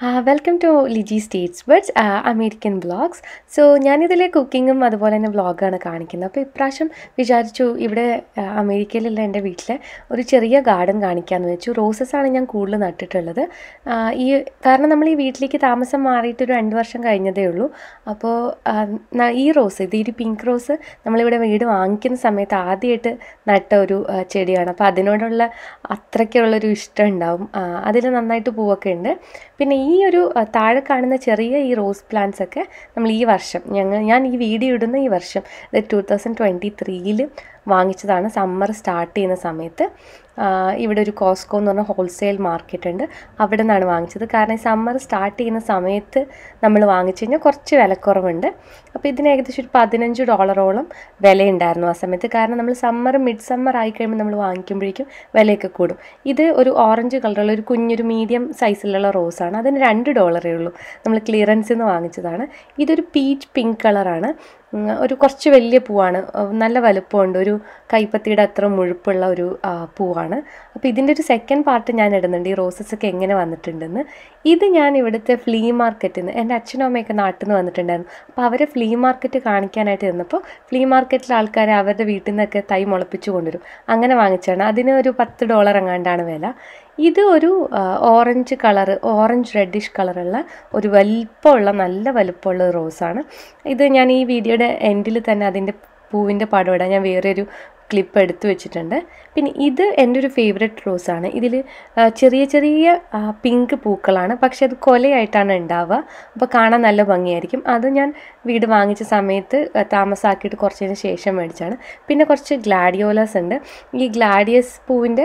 welcome to Liji states birds American vlogs so ഞാനിതിലെ കുക്കിങ്ങും അതുപോലെ തന്നെ വ്ളോഗാണ് കാണിക്കുന്നത് അപ്പോൾ ഇപ്രാവശ്യം വിചാരിച്ചു ഇവിടെ ആ, അമേരിക്കയിലുള്ള എൻ്റെ വീട്ടിലെ ഒരു ചെറിയ ഗാർഡൻ കാണിക്കാമെന്ന് വെച്ചു റോസസ് ആണ് ഞാൻ കൂടുതൽ നട്ടിട്ടുള്ളത് ആ, ഈ കാരണം നമ്മൾ ഈ വീട്ടിലേക്ക് താമസം മാറിയിട്ട് ഒരു രണ്ട് വർഷം കഴിഞ്ഞതേ ഉള്ളൂ അപ്പോൾ ആ, ന- ഈ റോസ് ഇത് ഈ പിങ്ക് റോസ് നമ്മളിവിടെ വീട് വാങ്ങിക്കുന്ന സമയത്ത് ആദ്യമായിട്ട് നട്ട ഒരു ആ, ചെടിയാണ് അപ്പോൾ അതിനോടുള്ള അത്രയ്ക്കുള്ളൊരു ഇഷ്ടം ഉണ്ടാവും അതിൽ നന്നായിട്ട് പൂവൊക്കെ ഉണ്ട് പിന്നെ ഈ ഒരു ആ, താഴെ കാണുന്ന ചെറിയ ഈ റോസ് പ്ലാന്റ്സ് ഒക്കെ നമ്മൾ ഈ വർഷം ഞങ്ങൾ ഞാൻ ഈ വീഡിയോ ഇടുന്ന ഈ വർഷം ഇത് ടു തൗസൻഡ് ട്വൻറ്റി ത്രീയിൽ വാങ്ങിച്ചതാണ് സമ്മർ സ്റ്റാർട്ട് ചെയ്യുന്ന സമയത്ത് ആ, ഇവിടെ ഒരു കോസ്കോ എന്ന് പറഞ്ഞ ഹോൾസെയിൽ മാർക്കറ്റ് ഉണ്ട് അവിടെ നിന്നാണ് വാങ്ങിച്ചത് കാരണം ഈ സമ്മർ സ്റ്റാർട്ട് ചെയ്യുന്ന സമയത്ത് നമ്മൾ വാങ്ങിച്ചു കഴിഞ്ഞാൽ കുറച്ച് വിലക്കുറവുണ്ട് അപ്പോൾ ഇതിന് ഏകദേശം ഒരു പതിനഞ്ച് ഡോളറോളം വിലയുണ്ടായിരുന്നു ആ സമയത്ത് കാരണം നമ്മൾ സമ്മർ മിഡ് സമ്മർ ആയി കഴിയുമ്പോൾ നമ്മൾ വാങ്ങിക്കുമ്പോഴേക്കും വിലയൊക്കെ കൂടും ഇത് ഒരു ഓറഞ്ച് കളറുള്ള ഒരു കുഞ്ഞൊരു മീഡിയം സൈസിലുള്ള റോസാണ് അതിന് രണ്ട് ഡോളറേ ഉള്ളൂ നമ്മൾ ക്ലിയറൻസിൽ നിന്ന് വാങ്ങിച്ചതാണ് ഇതൊരു പീച്ച് പിങ്ക് കളറാണ് ഉം, ഒരു കുറച്ച് വലിയ പൂവാണ് ഉം, നല്ല വലുപ്പമുണ്ട് ഒരു കൈപ്പത്തിയുടെ അത്ര മുഴുപ്പുള്ള ഒരു ആ, പൂവാണ് അപ്പോൾ ഇതിൻ്റെ ഒരു സെക്കൻഡ് പാർട്ട് ഞാൻ ഇടുന്നുണ്ട് ഈ റോസസ് ഒക്കെ എങ്ങനെ വന്നിട്ടുണ്ടെന്ന് ഇത് ഞാൻ ഇവിടുത്തെ ഫ്ലീ മാർക്കറ്റിൽ നിന്ന് എൻ്റെ അച്ഛനും അമ്മയൊക്കെ നാട്ടിൽ നിന്ന് വന്നിട്ടുണ്ടായിരുന്നു അപ്പോൾ അവരെ ഫ്ലീ മാർക്കറ്റ് കാണിക്കാനായിട്ട് ഇരുന്നപ്പോൾ ഫ്ലീ മാർക്കറ്റിലെ ആൾക്കാർ അവരുടെ വീട്ടിൽ നിന്നൊക്കെ തൈ മുളപ്പിച്ച് കൊണ്ടുവരും അങ്ങനെ വാങ്ങിച്ചാണ് അതിന് ഒരു പത്ത് ഡോളർ എങ്ങാണ്ടാണ് വില ഇത് ഒരു ആ, ഓറഞ്ച് കളറ് ഓറഞ്ച് റെഡിഷ് കളറുള്ള ഒരു വലിപ്പമുള്ള നല്ല വലിപ്പമുള്ള ഒരു റോസാണ് ഇത് ഞാൻ ഈ വീഡിയോയുടെ എൻഡിൽ തന്നെ അതിൻ്റെ പൂവിൻ്റെ പടം ഇടാൻ ഞാൻ വേറൊരു ക്ലിപ്പ് എടുത്തു വെച്ചിട്ടുണ്ട് പിന്നെ ഇത് എൻ്റെ ഒരു ഫേവററ്റ് റോസാണ് ഇതിൽ ചെറിയ ചെറിയ പിങ്ക് പൂക്കളാണ് പക്ഷെ അത് കൊലയായിട്ടാണ് ഉണ്ടാവുക അപ്പോൾ കാണാൻ നല്ല ഭംഗിയായിരിക്കും അത് ഞാൻ വീട് വാങ്ങിച്ച സമയത്ത് ആ, താമസാക്കിയിട്ട് കുറച്ചതിന് ശേഷം മേടിച്ചാണ് പിന്നെ കുറച്ച് ഗ്ലാഡിയോലസ് ഉണ്ട് ഈ ഗ്ലാഡിയസ് പൂവിൻ്റെ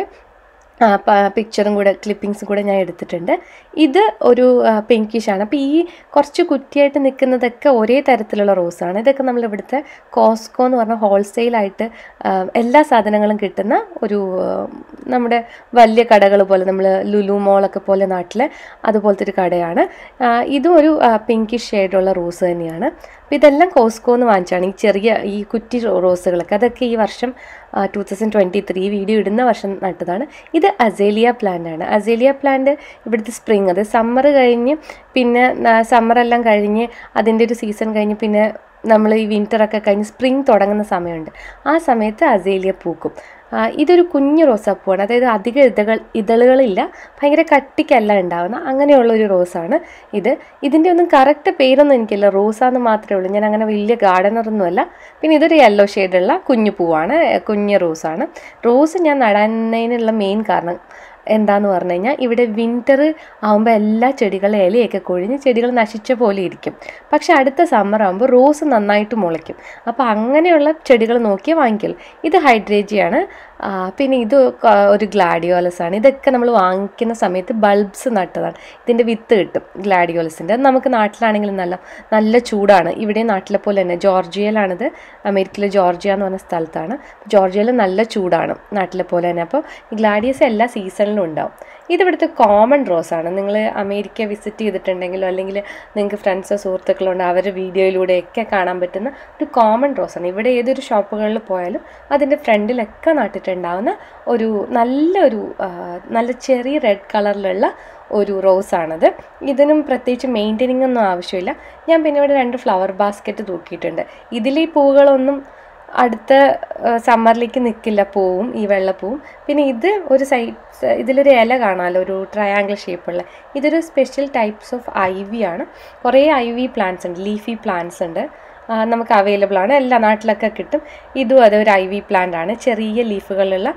പിക്ചറും കൂടെ ക്ലിപ്പിങ്സും കൂടെ ഞാൻ എടുത്തിട്ടുണ്ട് ഇത് ഒരു പിങ്കിഷ് ആണ് അപ്പോൾ ഈ കുറച്ച് കുറ്റിയായിട്ട് നിൽക്കുന്നതൊക്കെ ഒരേ തരത്തിലുള്ള റോസാണ് ഇതൊക്കെ നമ്മൾ ഇവിടുത്തെ കോസ്കോ എന്ന് പറഞ്ഞ ഹോൾസെയിലായിട്ട് എല്ലാ സാധനങ്ങളും കിട്ടുന്ന ഒരു ആ, നമ്മുടെ വലിയ കടകൾ പോലെ നമ്മൾ ലുലു മോളൊക്കെ പോലെ നാട്ടിലെ അതുപോലത്തെ ഒരു കടയാണ് ആ, ഇതും ഒരു പിങ്കിഷ് ഷെയ്ഡുള്ള റോസ് തന്നെയാണ് അപ്പോൾ ഇതെല്ലാം കോസ്കോ എന്ന് വാങ്ങിച്ചാണ് ഈ ചെറിയ ഈ കുറ്റി റോ- റോസുകളൊക്കെ അതൊക്കെ ഈ വർഷം two thousand twenty three video ഇടുന്ന വർഷം നട്ടതാണ് ഇത് അസേലിയ പ്ലാന്റ് ആണ് അസേലിയ പ്ലാന്റ് ഇവിടുത്തെ സ്പ്രിങ് അത് സമ്മർ കഴിഞ്ഞ് പിന്നെ സമ്മർ എല്ലാം കഴിഞ്ഞ് അതിൻ്റെ ഒരു സീസൺ കഴിഞ്ഞ് പിന്നെ നമ്മൾ ഈ വിൻ്ററൊക്കെ കഴിഞ്ഞ് സ്പ്രിങ് തുടങ്ങുന്ന സമയമുണ്ട് ആ സമയത്ത് അസേലിയ പൂക്കും ആ, ഇതൊരു കുഞ്ഞു റോസാപ്പൂവാണ് അതായത് അധിക ഇതകൾ ഇതളുകളില്ല ഭയങ്കര കട്ടിക്കല്ല ഉണ്ടാവുന്ന അങ്ങനെയുള്ളൊരു റോസാണ് ഇത് ഇതിൻ്റെ ഒന്നും കറക്റ്റ് പേരൊന്നും എനിക്കില്ല റോസാന്ന് മാത്രമേ ഉള്ളൂ ഞാൻ അങ്ങനെ വലിയ ഗാർഡനറൊന്നുമല്ല പിന്നെ ഇതൊരു യെല്ലോ ഷെയ്ഡുള്ള കുഞ്ഞു പൂവാണ് കുഞ്ഞു റോസാണ് റോസ് ഞാൻ നടാനതിനുള്ള മെയിൻ കാരണം എന്താന്ന് പറഞ്ഞു കഴിഞ്ഞാൽ ഇവിടെ വിൻ്റർ ആകുമ്പോൾ എല്ലാ ചെടികളും ഇലയൊക്കെ കൊഴിഞ്ഞ് ചെടികൾ നശിച്ച പോലെ ഇരിക്കും പക്ഷെ അടുത്ത സമ്മർ ആകുമ്പോൾ റോസ് നന്നായിട്ട് മുളയ്ക്കും അപ്പോൾ അങ്ങനെയുള്ള ചെടികൾ നോക്കിയേ വാങ്ങിക്കുള്ളൂ ഇത് ഹൈഡ്രേജിയാണ് ആ, പിന്നെ ഇത് ക- ഒരു ഗ്ലാഡിയോലസ് ആണ് ഇതൊക്കെ നമ്മൾ വാങ്ങിക്കുന്ന സമയത്ത് ബൾബ്സ് നട്ടതാണ് ഇതിൻ്റെ വിത്ത് കിട്ടും ഗ്ലാഡിയോലസിൻ്റെ അത് നമുക്ക് നാട്ടിലാണെങ്കിലും നല്ല നല്ല ചൂടാണ് ഇവിടെ നാട്ടിലെ പോലെ തന്നെ ജോർജിയയിലാണിത് അമേരിക്കയിലെ ജോർജിയ എന്ന് പറഞ്ഞ സ്ഥലത്താണ് ജോർജിയയിൽ നല്ല ചൂടാണ് നാട്ടിലെ പോലെ തന്നെ അപ്പോൾ ഈ ഗ്ലാഡിയസ് എല്ലാ സീസണിലും ഉണ്ടാവും ഇത് ഇവിടുത്തെ കോമൺ റോസ് ആണ് നിങ്ങൾ അമേരിക്ക വിസിറ്റ് ചെയ്തിട്ടുണ്ടെങ്കിലോ അല്ലെങ്കിൽ നിങ്ങൾക്ക് ഫ്രണ്ട്സോ സുഹൃത്തുക്കളോ ഉണ്ട് അവരുടെ വീഡിയോയിലൂടെയൊക്കെ കാണാൻ പറ്റുന്ന ഒരു കോമൺ റോസ് ആണ് ഇവിടെ ഏതൊരു ഷോപ്പുകളിൽ പോയാലും അതിൻ്റെ ഫ്രണ്ടിലൊക്കെ നട്ടിട്ടുണ്ടാവുന്ന ഒരു നല്ലൊരു ആ, നല്ല ചെറിയ റെഡ് കളറിലുള്ള ഒരു റോസാണത് ഇതിനും പ്രത്യേകിച്ച് മെയിൻറ്റെയിനിങ് ഒന്നും ആവശ്യമില്ല ഞാൻ പിന്നെ ഇവിടെ രണ്ട് ഫ്ലവർ ബാസ്ക്കറ്റ് തൂക്കിയിട്ടുണ്ട് ഇതിൽ ഈ പൂവുകളൊന്നും അടുത്ത സമ്മറിലേക്ക് നിൽക്കില്ല പൂവും ഈ വെള്ളപ്പൂവും പിന്നെ ഇത് ഒരു സൈഡ് ഇതിലൊരു ഇല കാണാമല്ലോ ഒരു ട്രയാങ്കിൾ ഷേപ്പുള്ള ഇതൊരു special types of ivy ആണ് കുറേ ഐ വി പ്ലാന്റ്സ് ഉണ്ട് ലീഫി പ്ലാന്റ്സ് ഉണ്ട് ആ, നമുക്ക് അവൈലബിൾ ആണ് എല്ലാ നാട്ടിലൊക്കെ കിട്ടും ഇതും അത് ഒരു ഐ വി പ്ലാന്റ് ആണ് ചെറിയ ലീഫുകളുള്ള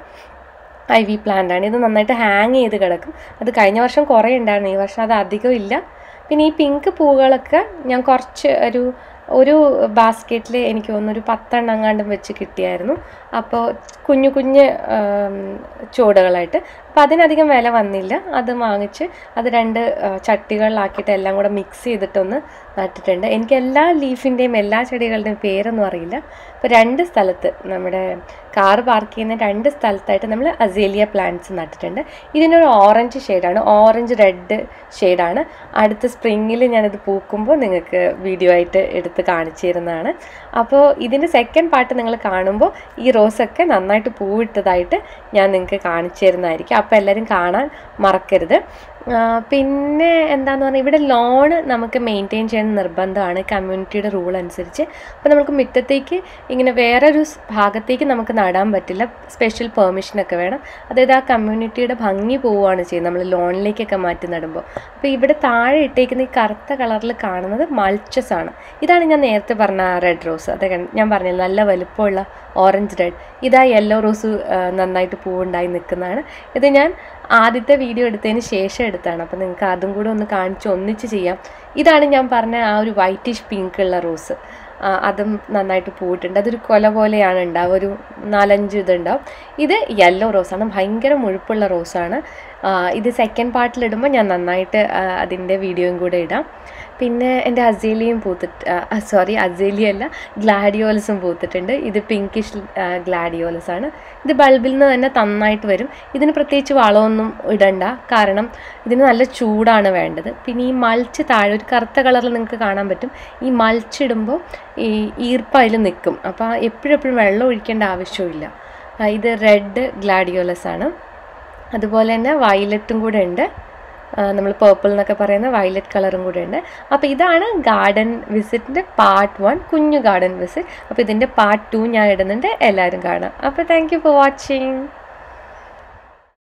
ഐ വി പ്ലാന്റ് ആണ് ഇത് നന്നായിട്ട് ഹാങ് ചെയ്ത് കിടക്കും അത് കഴിഞ്ഞ വർഷം കുറേ ഉണ്ടായിരുന്നു ഈ വർഷം അത് അധികം ഇല്ല പിന്നെ ഈ പിങ്ക് പൂവുകളൊക്കെ ഞാൻ കുറച്ച് ഒരു ഒരു ബാസ്ക്കറ്റിൽ എനിക്ക് തോന്നുന്നു ഒരു പത്തെണ്ണം എങ്ങാണ്ടും വെച്ച് കിട്ടിയായിരുന്നു അപ്പോൾ കുഞ്ഞു കുഞ്ഞ് ആം, ചുവടുകളായിട്ട് അപ്പോൾ അതിനധികം വില വന്നില്ല അത് വാങ്ങിച്ച് അത് രണ്ട് ആ, ചട്ടികളിലാക്കിയിട്ട് എല്ലാം കൂടെ മിക്സ് ചെയ്തിട്ടൊന്ന് നട്ടിട്ടുണ്ട് എനിക്ക് എല്ലാ ലീഫിൻ്റെയും എല്ലാ ചെടികളുടെയും പേരൊന്നും അറിയില്ല അപ്പോൾ രണ്ട് സ്ഥലത്ത് നമ്മുടെ കാർ പാർക്ക് ചെയ്യുന്ന രണ്ട് സ്ഥലത്തായിട്ട് നമ്മൾ അസേലിയ പ്ലാന്റ്സ് നട്ടിട്ടുണ്ട് ഇതിനൊരു ഓറഞ്ച് ഷെയ്ഡാണ് ഓറഞ്ച് റെഡ് ഷെയ്ഡാണ് അടുത്ത സ്പ്രിങ്ങിൽ ഞാനിത് പൂക്കുമ്പോൾ നിങ്ങൾക്ക് വീഡിയോ ആയിട്ട് എടുത്ത് കാണിച്ചു തരുന്നതാണ് അപ്പോൾ ഇതിൻ്റെ സെക്കൻഡ് പാർട്ട് നിങ്ങൾ കാണുമ്പോൾ ഈ റോസൊക്കെ നന്നായിട്ട് പൂവിട്ടതായിട്ട് ഞാൻ നിങ്ങൾക്ക് കാണിച്ചു തരുന്നതായിരിക്കും അപ്പോൾ എല്ലാവരും കാണാൻ മറക്കരുത് ആ, പിന്നെ എന്താന്ന് പറഞ്ഞാൽ ഇവിടെ ലോൺ നമുക്ക് മെയിൻറ്റെയിൻ ചെയ്യാൻ നിർബന്ധമാണ് കമ്മ്യൂണിറ്റിയുടെ റൂൾ അനുസരിച്ച് അപ്പോൾ നമുക്ക് മുറ്റത്തേക്ക് ഇങ്ങനെ വേറൊരു സ് ഭാഗത്തേക്ക് നമുക്ക് നടാൻ പറ്റില്ല സ്പെഷ്യൽ പെർമിഷനൊക്കെ വേണം അതായത് ആ കമ്മ്യൂണിറ്റിയുടെ ഭംഗി പോവുകയാണ് ചെയ്യുന്നത് നമ്മൾ ലോണിലേക്കൊക്കെ മാറ്റി നടുമ്പോൾ അപ്പോൾ ഇവിടെ താഴെ ഇട്ടേക്കുന്ന ഈ കറുത്ത കളറിൽ കാണുന്നത് മൾച്ചസ് ആണ് ഇതാണ് ഞാൻ നേരത്തെ പറഞ്ഞ ആ റെഡ് റോസ് അത് കൺ- ഞാൻ പറഞ്ഞില്ല നല്ല വലുപ്പമുള്ള ഓറഞ്ച് റെഡ് ഇതാ യെല്ലോ റോസ് ആ, നന്നായിട്ട് പൂവുണ്ടായി നിൽക്കുന്നതാണ് ഇത് ഞാൻ ആദ്യത്തെ വീഡിയോ എടുത്തതിന് ശേഷം എടുത്താണ് അപ്പോൾ നിങ്ങൾക്ക് അതും കൂടെ ഒന്ന് കാണിച്ച് ഒന്നിച്ച് ചെയ്യാം ഇതാണ് ഞാൻ പറഞ്ഞ ആ ഒരു വൈറ്റിഷ് പിങ്ക് ഉള്ള റോസ് ആ, അതും നന്നായിട്ട് പൂവിട്ടുണ്ട് അതൊരു കൊല പോലെയാണ് ഉണ്ടാവുക ഒരു നാലഞ്ച് ഇതുണ്ടാവും ഇത് യെല്ലോ റോസാണ് ഭയങ്കര മുഴുപ്പുള്ള റോസാണ് ആ, ഇത് സെക്കൻഡ് പാർട്ടിലിടുമ്പോൾ ഞാൻ നന്നായിട്ട് ആ, അതിൻ്റെ വീഡിയോയും കൂടെ ഇടാം പിന്നെ എൻ്റെ അസേലിയയും പൂത്തിട്ട് സോറി അസേലിയ അല്ല ഗ്ലാഡിയോലസും പൂത്തിട്ടുണ്ട് ഇത് പിങ്കിഷ് ഗ്ലാഡിയോലസ് ആണ് ഇത് ബൾബിൽ നിന്ന് തന്നെ നന്നായിട്ട് വരും ഇതിന് പ്രത്യേകിച്ച് വളമൊന്നും ഇടണ്ട കാരണം ഇതിന് നല്ല ചൂടാണ് വേണ്ടത് പിന്നെ ഈ മൾച്ച് താഴെ ഒരു കറുത്ത കളറിൽ നിങ്ങൾക്ക് കാണാൻ പറ്റും ഈ മൾച്ച് ഇടുമ്പോൾ ഈ ഈർപ്പം അതിൽ നിൽക്കും അപ്പോൾ എപ്പോഴെപ്പോഴും വെള്ളം ഒഴിക്കേണ്ട ആവശ്യമില്ല ആ, ഇത് റെഡ് ഗ്ലാഡിയോലസ് ആണ് അതുപോലെ തന്നെ വയലറ്റും കൂടെ ഉണ്ട് നമ്മൾ പേർപ്പിൾ എന്നൊക്കെ പറയുന്ന വയലറ്റ് കളറും കൂടെ ഉണ്ട് അപ്പോൾ ഇതാണ് ഗാർഡൻ വിസിറ്റിൻ്റെ പാർട്ട് വൺ കുഞ്ഞു ഗാർഡൻ വിസിറ്റ് അപ്പോൾ ഇതിൻ്റെ പാർട്ട് ടു ഞാൻ ഇടുന്നുണ്ട് എല്ലാവരും കാണാം അപ്പോൾ താങ്ക് യു ഫോർ വാച്ചിങ്